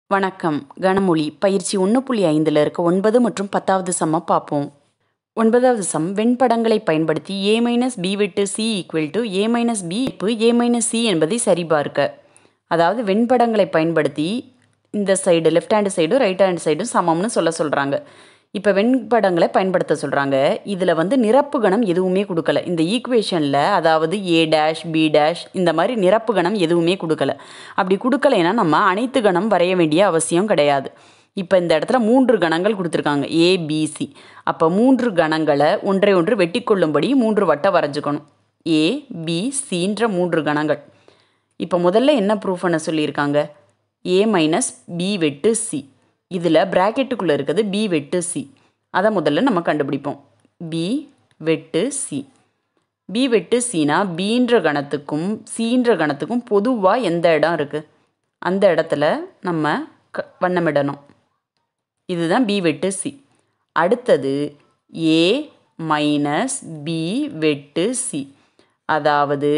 வணக்கம் கனமொழி பயிற்சி ஒன்று புள்ளி ஐந்தில் இருக்க ஒன்பது மற்றும் பத்தாவது சம்மை பார்ப்போம் ஒன்பதாவது சம் வெண்படங்களை பயன்படுத்தி ஏ மைனஸ் பி வெட்டு C equal to A minus B இப்போ ஏ மைனஸ் சி என்பதை சரிபார்க்க அதாவது வெண்படங்களை பயன்படுத்தி இந்த சைடு லெஃப்ட் ஹேண்டு சைடும் ரைட் ஹேண்ட் சைடும் சமம்னு சொல்ல சொல்கிறாங்க இப்போ வெண்படங்களை பயன்படுத்த சொல்கிறாங்க இதில் வந்து நிரப்பு கணம் எதுவுமே கொடுக்கல இந்த ஈக்குவேஷனில் அதாவது ஏ டேஷ் பி டேஷ் இந்த மாதிரி நிரப்பு கணம் எதுவுமே கொடுக்கல அப்படி கொடுக்கலைன்னா நம்ம அனைத்து கணம் வரைய வேண்டிய அவசியம் கிடையாது இப்போ இந்த இடத்துல மூன்று கணங்கள் கொடுத்துருக்காங்க ஏபிசி அப்போ மூன்று கணங்களை ஒன்றை ஒன்று வெட்டி கொள்ளும்படி மூன்று வட்டம் வரைஞ்சுக்கணும் ஏ பி சின்ற மூன்று கணங்கள் இப்போ முதல்ல என்ன ப்ரூஃப் பண்ண சொல்லியிருக்காங்க ஏ மைனஸ் பி வெட்டு சி இதில் ப்ராக்கெட்டுக்குள்ளே இருக்கிறது பி வெட்டு சி அதை முதல்ல நம்ம கண்டுபிடிப்போம் பி வெட்டு சி பி வெட்டு சினா பீன்ற கணத்துக்கும் சீன்ற கணத்துக்கும் பொதுவாக எந்த இடம் இருக்குது அந்த இடத்துல நம்ம க வண்ணமிடணும் இதுதான் பி வெட்டு சி அடுத்தது ஏ மைனஸ் பி வெட்டு சி அதாவது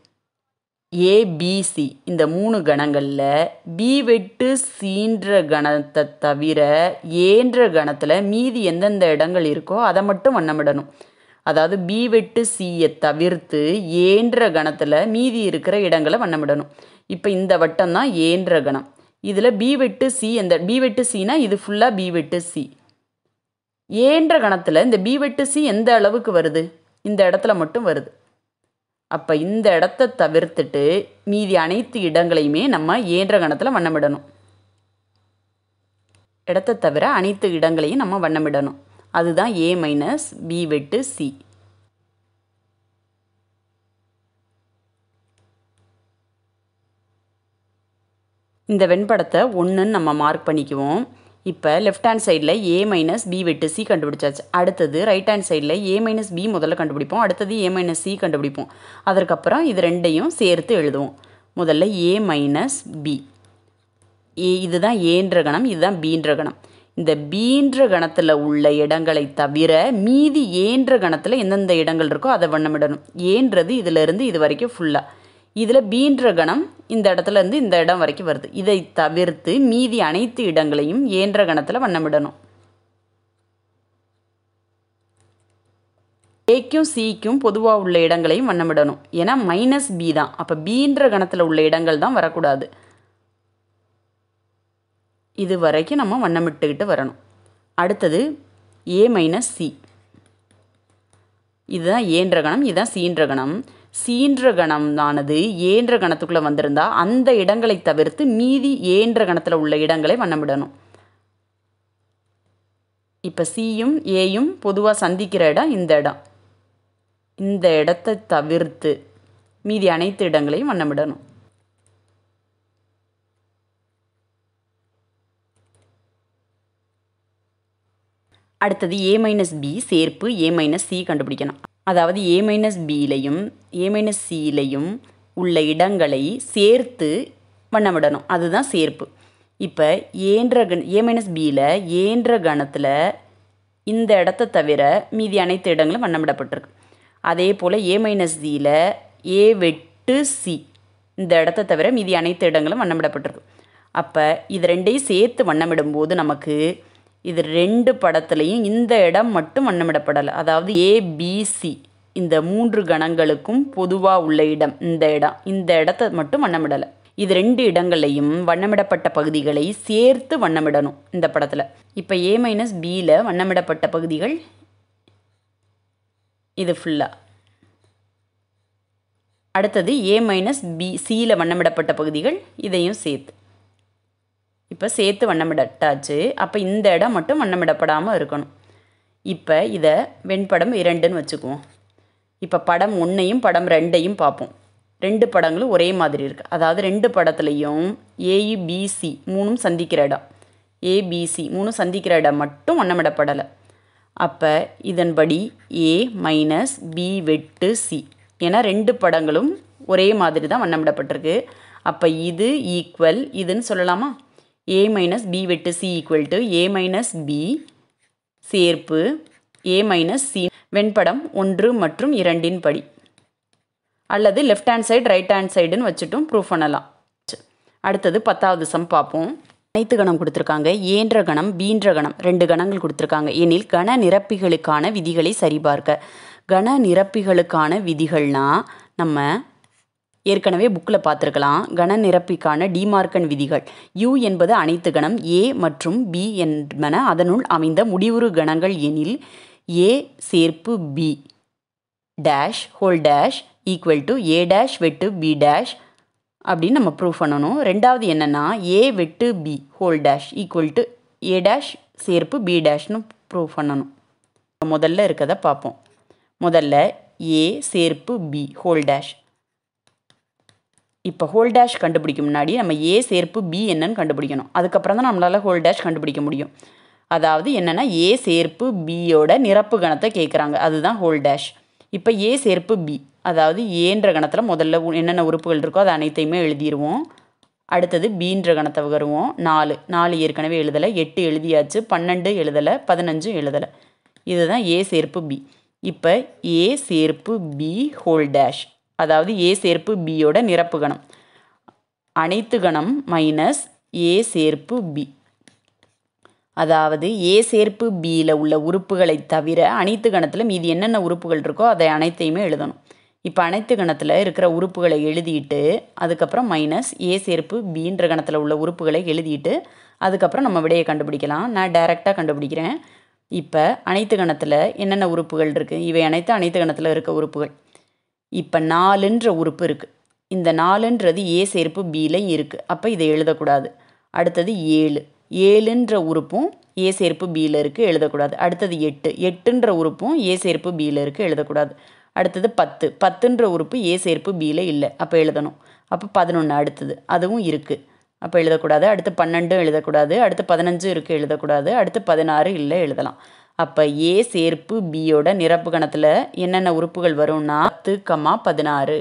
ஏபிசி இந்த மூணு கணங்களில் பி வெட்டு சீன்ற கணத்தை தவிர ஏன்ற கணத்தில் மீதி எந்தெந்த இடங்கள் இருக்கோ அதை மட்டும் வண்ணமிடணும் அதாவது பி வெட்டு சியை தவிர்த்து ஏன்ற கணத்தில் மீதி இருக்கிற இடங்களை வண்ணமிடணும் இப்போ இந்த வட்டம் தான் ஏன்ற கணம் இதில் பி வெட்டு சி இந்த பி வெட்டு சினா இது ஃபுல்லாக பி வெட்டு சி ஏன்ற கணத்தில் இந்த பி வெட்டு சி எந்த அளவுக்கு வருது இந்த இடத்துல மட்டும் வருது அப்போ இந்த இடத்த தவிர்த்துட்டு மீதி அனைத்து இடங்களையுமே நம்ம ஏன்ற கணத்தில் வண்ணமிடணும் இடத்த தவிர அனைத்து இடங்களையும் நம்ம வண்ணமிடணும் அதுதான் ஏ மைனஸ் பி வெட்டு சி இந்த வெண்படத்தை ஒன்றுன்னு நம்ம மார்க் பண்ணிக்குவோம் இப்போ லெஃப்ட் ஹேண்ட் சைடில் ஏ மைனஸ் பி வெட்டு சி கண்டுபிடிச்சாச்சு அடுத்தது ரைட் ஹேண்ட் சைடில் ஏ மைனஸ் பி முதல்ல கண்டுபிடிப்போம் அடுத்தது ஏ மைனஸ் சி கண்டுபிடிப்போம் அதற்கப்புறம் இது ரெண்டையும் சேர்த்து எழுதுவோம் முதல்ல ஏ மைனஸ் பி ஏ இதுதான் ஏன்ற கணம் இதுதான் பீன்ற கணம் இந்த பீன்ற கணத்தில் உள்ள இடங்களை தவிர மீதி ஏன்ற கணத்தில் எந்தெந்த இடங்கள் இருக்கோ அதை வண்ணமிடணும் ஏன்றது இதிலிருந்து இது வரைக்கும் ஃபுல்லாக இதில் பீன்ற கணம் இந்த இடத்துல இருந்து இந்த இடம் வரைக்கும் வருது இதை தவிர்த்து மீதி அனைத்து இடங்களையும் ஏன்ற கணத்தில் வண்ணமிடணும் ஏக்கும் சிக்கும் பொதுவாக உள்ள இடங்களையும் வண்ணமிடணும் ஏன்னா மைனஸ் பி தான் அப்போ பீன்ற கணத்தில் உள்ள இடங்கள் தான் வரக்கூடாது இது வரைக்கும் நம்ம வண்ணமிட்டுக்கிட்டு வரணும் அடுத்தது ஏ மைனஸ் சி இதுதான் ஏன்ற கணம் இதுதான் சீன்ற கணம் சீன்ற கணமானது ஏன்ற கணத்துக்குள்ளே வந்திருந்தா அந்த இடங்களை தவிர்த்து மீதி ஏன்ற கணத்தில் உள்ள இடங்களை வண்ணமிடணும் இப்போ சியும் ஏயும் பொதுவாக சந்திக்கிற இடம் இந்த இடம் இந்த இடத்தை தவிர்த்து மீதி அனைத்து இடங்களையும் வண்ணமிடணும் அடுத்தது ஏ மைனஸ் பி சேர்ப்பு ஏ மைனஸ் சி கண்டுபிடிக்கணும் அதாவது ஏ மைனஸ் பியிலையும் ஏ மைனஸ் சியிலையும் உள்ள இடங்களை சேர்த்து வண்ணமிடணும் அதுதான் சேர்ப்பு இப்போ ஏன்ற கண் ஏ மைனஸ் பியில் ஏன்ற கணத்தில் இந்த இடத்த தவிர மீதி அனைத்து இடங்களும் வண்ணமிடப்பட்டிருக்கு அதே போல் ஏ மைனஸ் சியில் ஏ வெட்டு சி இந்த இடத்த தவிர மீதி அனைத்து இடங்களும் வண்ணமிடப்பட்டிருக்கு அப்போ இது ரெண்டையும் சேர்த்து வண்ணமிடும்போது நமக்கு இது ரெண்டு படத்துலையும் இந்த இடம் மட்டும் வண்ணமிடப்படலை அதாவது ஏபிசி இந்த மூன்று கணங்களுக்கும் பொதுவாக உள்ள இடம் இந்த இடம் இந்த இடத்த மட்டும் வண்ணமிடலை இது ரெண்டு இடங்களையும் வண்ணமிடப்பட்ட பகுதிகளை சேர்த்து வண்ணமிடணும் இந்த படத்தில் இப்போ ஏ மைனஸ் பியில் வண்ணமிடப்பட்ட பகுதிகள் இது ஃபுல்லாக அடுத்தது ஏ மைனஸ் பி சியில் வண்ணமிடப்பட்ட பகுதிகள் இதையும் சேர்த்து இப்போ சேர்த்து வண்ணமிடட்டாச்சு அப்போ இந்த இடம் மட்டும் வண்ணமிடப்படாமல் இருக்கணும் இப்போ இதை வெண்படம் இரண்டுன்னு வச்சுக்குவோம் இப்போ படம் ஒன்றையும் படம் ரெண்டையும் பார்ப்போம் ரெண்டு படங்களும் ஒரே மாதிரி இருக்குது அதாவது ரெண்டு படத்துலையும் ஏஇபிசி மூணும் சந்திக்கிற இடம் ஏபிசி மூணும் சந்திக்கிற இடம் மட்டும் வண்ணமிடப்படலை அப்போ இதன்படி ஏ மைனஸ் பி வெட்டு சி ஏன்னா ரெண்டு படங்களும் ஒரே மாதிரி தான் வண்ணமிடப்பட்டிருக்கு அப்போ இது ஈக்குவல் இதுன்னு சொல்லலாமா ஏ மைனஸ் பி வெட்டு C equal to A minus B சேர்ப்பு ஏ மைனஸ் சி வெண்படம் ஒன்று மற்றும் இரண்டின் படி அல்லது left hand side right hand சைடுன்னு வச்சுட்டும் ப்ரூவ் பண்ணலாம் அடுத்தது பத்தாவது சம் பார்ப்போம் அனைத்து கணம் கொடுத்துருக்காங்க ஏன்ற கணம் பீன்ற கணம் ரெண்டு கணங்கள் கொடுத்துருக்காங்க எனில் கன நிரப்பிகளுக்கான விதிகளை சரிபார்க்க கன நிரப்பிகளுக்கான விதிகள்னா நம்ம ஏற்கனவே புக்கில் பார்த்துருக்கலாம் கன நிரப்பிக்கான டிமார்க்கன் விதிகள் யூ என்பது அனைத்து கணம் ஏ மற்றும் பி என்பன அதனுள் அமைந்த முடிவுறு கணங்கள் எனில் ஏ சேர்ப்பு B dash whole dash equal to A dash வெட்டு பி டேஷ் அப்படின்னு நம்ம ப்ரூவ் பண்ணணும் ரெண்டாவது என்னென்னா ஏ வெட்டு B whole dash equal to A dash சேர்ப்பு பி டேஷ்னு ப்ரூவ் பண்ணணும் முதல்ல இருக்கதை பார்ப்போம் முதல்ல ஏ சேர்ப்பு பி ஹோல் டேஷ் இப்போ ஹோல் டேஷ் கண்டுபிடிக்க முன்னாடி நம்ம ஏ சேர்ப்பு பி என்னன்னு கண்டுபிடிக்கணும் அதுக்கப்புறம் தான் நம்மளால் ஹோல் டேஷ் கண்டுபிடிக்க முடியும் அதாவது என்னென்னா ஏ சேர்ப்பு பியோட நிரப்பு கணத்தை கேட்குறாங்க அதுதான் ஹோல் டேஷ் இப்போ ஏ சேர்ப்பு பி அதாவது ஏன்ற கணத்தில் முதல்ல உ- என்னென்ன உறுப்புகள் இருக்கோ அது அனைத்தையுமே எழுதிடுவோம் அடுத்தது பீன்ற கணத்தை வருவோம் நாலு நாலு ஏற்கனவே எழுதலை எட்டு எழுதியாச்சு பன்னெண்டு எழுதலை பதினஞ்சும் எழுதலை இதுதான் ஏ சேர்ப்பு பி இப்போ ஏ சேர்ப்பு பி ஹோல் டேஷ் அதாவது ஏ சேர்ப்பு பியோட நிரப்பு கணம் அனைத்து கணம் மைனஸ் ஏ சேர்ப்பு பி அதாவது ஏ சேர்ப்பு பியில் உள்ள உறுப்புகளை தவிர அனைத்து கணத்தில் மீதி என்னென்ன உறுப்புகள் இருக்கோ அதை அனைத்தையுமே எழுதணும் இப்போ அனைத்து கணத்தில் இருக்கிற உறுப்புகளை எழுதிட்டு அதுக்கப்புறம் மைனஸ் ஏ சேர்ப்பு பின்ற கணத்தில் உள்ள உறுப்புகளை எழுதிட்டு அதுக்கப்புறம் நம்ம விடையை கண்டுபிடிக்கலாம் நான் டைரெக்டாக கண்டுபிடிக்கிறேன் இப்போ அனைத்து கணத்தில் என்னென்ன உறுப்புகள் இருக்குது இவை அனைத்து அனைத்து கணத்தில் இருக்க உறுப்புகள் இப்போ நாலுன்ற உறுப்பு இருக்குது இந்த நாலுன்றது ஏ சேர்ப்பு பிலையும் இருக்குது அப்போ இதை எழுதக்கூடாது அடுத்தது ஏழு ஏழுன்ற உறுப்பும் ஏ சேர்ப்பு பியில் இருக்குது எழுதக்கூடாது அடுத்தது எட்டு எட்டுன்ற உறுப்பும் ஏ சேர்ப்பு பியில் இருக்குது எழுதக்கூடாது அடுத்தது பத்து பத்துன்ற உறுப்பு ஏ சேர்ப்பு பியில் இல்லை அப்போ எழுதணும் அப்போ பதினொன்று அடுத்தது அதுவும் இருக்குது அப்போ எழுதக்கூடாது அடுத்து பன்னெண்டும் எழுதக்கூடாது அடுத்து பதினஞ்சு இருக்குது எழுதக்கூடாது அடுத்து பதினாறு இல்லை எழுதலாம் அப்போ ஏ சேர்ப்பு பியோட நிரப்பு கணத்தில் என்னென்ன உறுப்புகள் வரும்னா பத்து கமா பதினாறு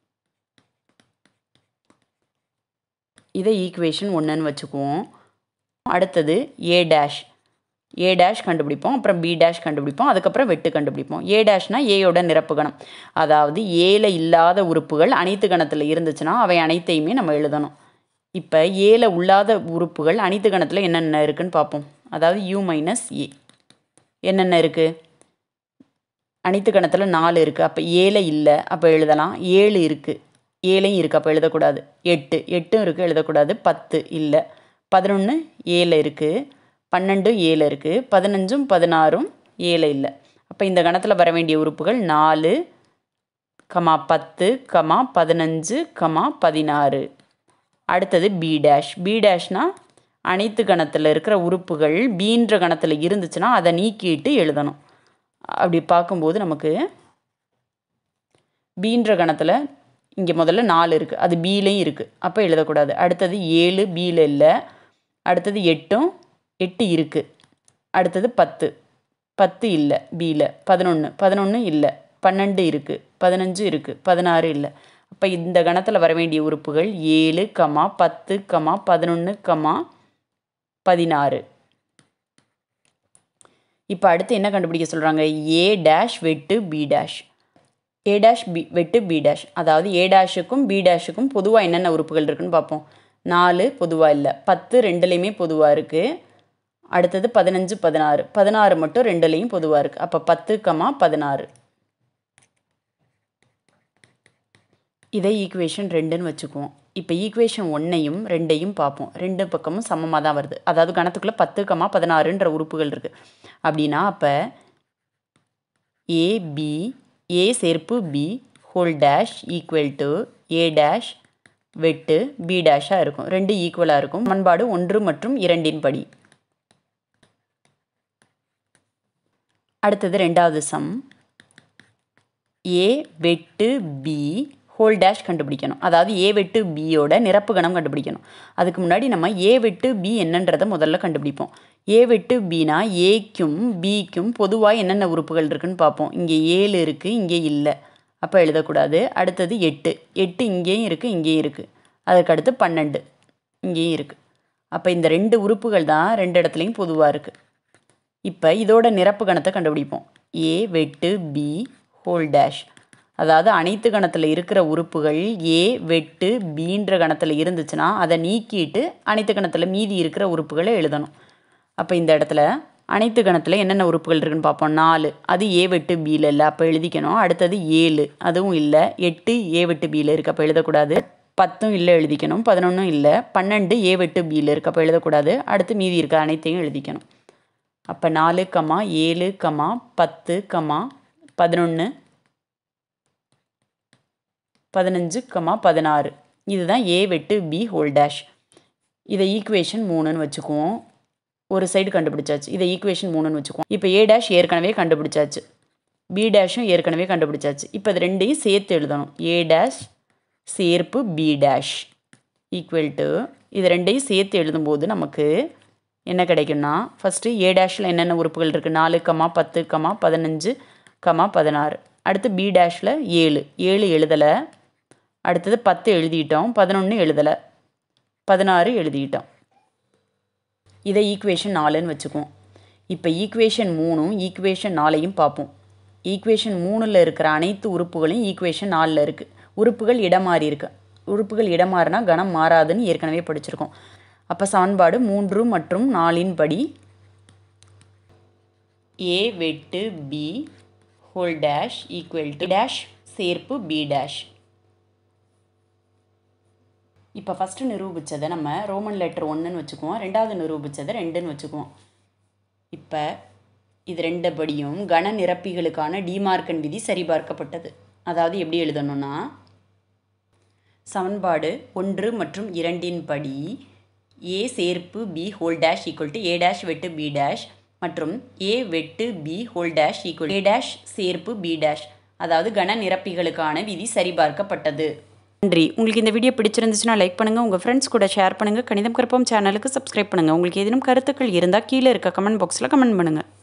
இதை ஈக்குவேஷன் ஒன்றுன்னு வச்சுக்குவோம் அடுத்தது ஏ டேஷ் ஏ டேஷ் கண்டுபிடிப்போம் அப்புறம் பி டேஷ் கண்டுபிடிப்போம் அதுக்கப்புறம் வெட்டு கண்டுபிடிப்போம் ஏ டேஷ்னா ஏயோட நிரப்பு கணம் அதாவது ஏல இல்லாத உறுப்புகள் அனைத்து கணத்தில் இருந்துச்சுன்னா அவை அனைத்தையுமே நம்ம எழுதணும் இப்போ ஏல உள்ளாத உறுப்புகள் அனைத்து கணத்தில் என்னென்ன இருக்குன்னு பார்ப்போம் அதாவது யூ மைனஸ் ஏ என்னென்ன இருக்குது அனைத்து கணத்தில் நாலு இருக்குது அப்போ ஏழை இல்லை அப்போ எழுதலாம் ஏழு இருக்குது ஏழையும் இருக்குது அப்போ எழுதக்கூடாது எட்டு எட்டும் இருக்குது எழுதக்கூடாது பத்து இல்லை பதினொன்று ஏழு இருக்குது பன்னெண்டு ஏழு இருக்குது பதினஞ்சும் பதினாறும் ஏழு இல்லை அப்போ இந்த கணத்தில் வர வேண்டிய உறுப்புகள் நாலு கமா பத்து கமா பதினஞ்சு கமா பதினாறு அடுத்தது பி டேஷ் பி டேஷ்னா அனைத்து கணத்தில் இருக்கிற உறுப்புகள் பீன்ற கணத்தில் இருந்துச்சுன்னா அதை நீக்கிட்டு எழுதணும் அப்படி பார்க்கும்போது நமக்கு பீன்ற கணத்தில் இங்கே முதல்ல நாலு இருக்குது அது பிலையும் இருக்குது அப்போ எழுதக்கூடாது அடுத்தது ஏழு பியில் இல்லை அடுத்தது எட்டும் எட்டு இருக்குது அடுத்தது பத்து பத்து இல்லை பியில் பதினொன்று பதினொன்று இல்லை பன்னெண்டு இருக்குது பதினஞ்சு இருக்குது பதினாறு இல்லை அப்போ இந்த கணத்தில் வர வேண்டிய உறுப்புகள் ஏழு கமா பத்து கமா பதினொன்று கமா பதினாறு இப்போ அடுத்து என்ன கண்டுபிடிக்க சொல்கிறாங்க ஏ டேஷ் வெட்டு B dash A dash B வெட்டு பி டேஷ் அதாவது ஏ டேஷுக்கும் பி டேஷுக்கும் பொதுவாக என்னென்ன உறுப்புகள் இருக்குன்னு பார்ப்போம் நாலு பொதுவாக இல்லை பத்து ரெண்டுலேயுமே பொதுவாக இருக்குது அடுத்தது பதினஞ்சு பதினாறு பதினாறு மட்டும் ரெண்டுலேயும் பொதுவாக இருக்குது அப்போ பத்து கமா பதினாறு இதை ஈக்குவேஷன் ரெண்டுன்னு வச்சுக்குவோம் இப்போ ஈக்குவேஷன் ஒன்றையும் ரெண்டையும் பார்ப்போம் ரெண்டு பக்கமும் சமமாக தான் வருது அதாவது கணத்துக்குள்ளே பத்து கமா பதினாறுன்ற உறுப்புகள் இருக்குது அப்படின்னா அப்போ ஏபி ஏ சேர்ப்பு B whole dash equal to A dash வெட்டு பி டேஷாக இருக்கும் ரெண்டு ஈக்குவலாக இருக்கும் சமன்பாடு ஒன்று மற்றும் இரண்டின் படி அடுத்தது ரெண்டாவது சம் ஏ வெட்டு பி ஹோல் டேஷ் கண்டுபிடிக்கணும் அதாவது ஏ வெட்டு பியோட நிரப்பு கணம் கண்டுபிடிக்கணும் அதுக்கு முன்னாடி நம்ம ஏ வெட்டு பி என்னன்றதை முதல்ல கண்டுபிடிப்போம் ஏ வெட்டு பினா ஏக்கும் பிக்கும் பொதுவாக என்னென்ன உறுப்புகள் இருக்குன்னு பார்ப்போம் இங்கே ஏழு இருக்குது இங்கே இல்லை அப்போ எழுதக்கூடாது அடுத்தது எட்டு எட்டு இங்கேயும் இருக்குது இங்கேயும் இருக்குது அதுக்கு அடுத்து பன்னெண்டு இங்கேயும் இருக்குது அப்போ இந்த ரெண்டு உறுப்புகள் தான் ரெண்டு இடத்துலையும் பொதுவாக இருக்குது இப்போ இதோட நிரப்பு கணத்தை கண்டுபிடிப்போம் ஏ வெட்டு பி ஹோல் டேஷ் அதாவது அனைத்து கணத்தில் இருக்கிற உறுப்புகள் ஏ வெட்டு பீன்ற கணத்தில் இருந்துச்சுன்னா அதை நீக்கிட்டு அனைத்து கணத்தில் மீதி இருக்கிற உறுப்புகளை எழுதணும் அப்போ இந்த இடத்துல அனைத்து கணத்தில் என்னென்ன உறுப்புகள் இருக்குன்னு பார்ப்போம் நாலு அது ஏ வெட்டு பியில் இல்லை அப்போ எழுதிக்கணும் அடுத்தது ஏழு அதுவும் இல்லை எட்டு ஏ வெட்டு பியில் இருக்குது அப்போ எழுதக்கூடாது பத்தும் இல்லை எழுதிக்கணும் பதினொன்றும் இல்லை பன்னெண்டு ஏ வெட்டு பியில் இருக்குது அப்போ எழுதக்கூடாது அடுத்து மீதி இருக்க அனைத்தையும் எழுதிக்கணும் அப்போ நாலு கமா ஏழு கமா பத்து கமா பதினொன்று பதினஞ்சு கமா பதினாறு இதுதான் ஏ வெட்டு பி ஹோல் டேஷ் இதை ஈக்குவேஷன் மூணுன்னு வச்சுக்குவோம் ஒரு சைடு கண்டுபிடிச்சாச்சு இதை ஈக்குவேஷன் மூணுன்னு வச்சுக்குவோம் இப்போ ஏ டேஷ் ஏற்கனவே கண்டுபிடிச்சாச்சு பி டேஷும் ஏற்கனவே கண்டுபிடிச்சாச்சு இப்போ இது ரெண்டையும் சேர்த்து எழுதணும் ஏ டேஷ் சேர்ப்பு பி டேஷ் ஈக்குவல் டு இது ரெண்டையும் சேர்த்து எழுதும்போது நமக்கு என்ன கிடைக்கும்னா ஃபஸ்ட்டு ஏ டேஷில் என்னென்ன உறுப்புகள் இருக்குது நாலு கமா பத்து கமா பதினஞ்சு கமா பதினாறு அடுத்து பி டேஷில் ஏழு ஏழு எழுதலை அடுத்தது பத்து எழுதிட்டோம் பதினொன்று எழுதலை பதினாறு எழுதிட்டோம் இதை ஈக்குவேஷன் நாலுன்னு வச்சுக்குவோம் இப்போ ஈக்குவேஷன் மூணும் ஈக்குவேஷன் நாலையும் பார்ப்போம் ஈக்குவேஷன் மூணில் இருக்கிற அனைத்து உறுப்புகளையும் ஈக்குவேஷன் நாலில் இருக்குது உறுப்புகள் இடம் மாறி இருக்கு உறுப்புகள் இடம் மாறினா கணம் மாறாதுன்னு ஏற்கனவே படிச்சிருக்கோம் அப்போ சமன்பாடு மூன்று மற்றும் நாலின் படி ஏ வெட்டு B whole dash equal to dash சேர்ப்பு பி டேஷ் இப்போ ஃபஸ்ட்டு நிரூபித்ததை நம்ம ரோமன் லெட்டர் ஒன்றுன்னு வச்சுக்குவோம் ரெண்டாவது நிரூபித்ததை ரெண்டுன்னு வச்சுக்குவோம் இப்போ இது ரெண்டு படியும் கன நிரப்பிகளுக்கான டிமார்க்கன் விதி சரிபார்க்கப்பட்டது அதாவது எப்படி எழுதணும்னா சமன்பாடு ஒன்று மற்றும் இரண்டின் படி ஏ சேர்ப்பு B whole dash equal to A dash வெட்டு பி டேஷ் மற்றும் ஏ வெட்டு B whole dash equal A dash சேர்ப்பு பி டேஷ் அதாவது கன நிரப்பிகளுக்கான விதி சரிபார்க்கப்பட்டது நன்றி உங்களுக்கு இந்த வீடியோ பிடிச்சிருந்துச்சுன்னா லைக் பண்ணுங்கள் உங்கள் ஃப்ரெண்ட்ஸ் கூட ஷேர் பண்ணுங்கள் கணிதம் கற்போம் சேனலுக்கு சப்ஸ்கிரைப் பண்ணுங்கள் உங்களுக்கு ஏதேனும் கருத்துக்கள் இருந்தால் கீழே இருக்க கமெண்ட் பாக்ஸில் கமெண்ட் பண்ணுங்கள்